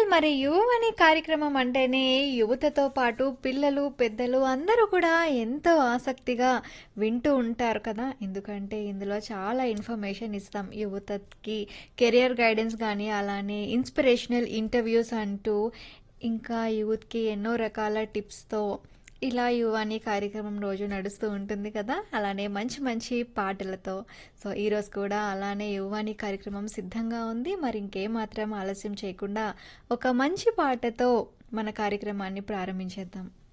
well మరి యువ అనే కార్యక్రమం అంటేనే యువతతో పాటు పిల్లలు పెద్దలు అందరూ కూడా ఎంతో ఆసక్తిగా వింటూ ఉంటారు కదా ఎందుకంటే ఇందులో చాలా ఇన్ఫర్మేషన్ ఇస్తాం యువతకి కెరియర్ గైడెన్స్ కానీ అలానే ఇన్స్పిరేషనల్ ఇంటర్వ్యూస్ అంటూ ఇంకా యూత్కి ఎన్నో రకాల టిప్స్తో ఇలా యువ అనే కార్యక్రమం రోజు నడుస్తూ ఉంటుంది కదా అలానే మంచి మంచి పాటలతో సో ఈరోజు కూడా అలానే యువాని కార్యక్రమం సిద్ధంగా ఉంది మరి ఇంకేం మాత్రం ఆలస్యం చేయకుండా ఒక మంచి పాటతో మన కార్యక్రమాన్ని ప్రారంభించేద్దాం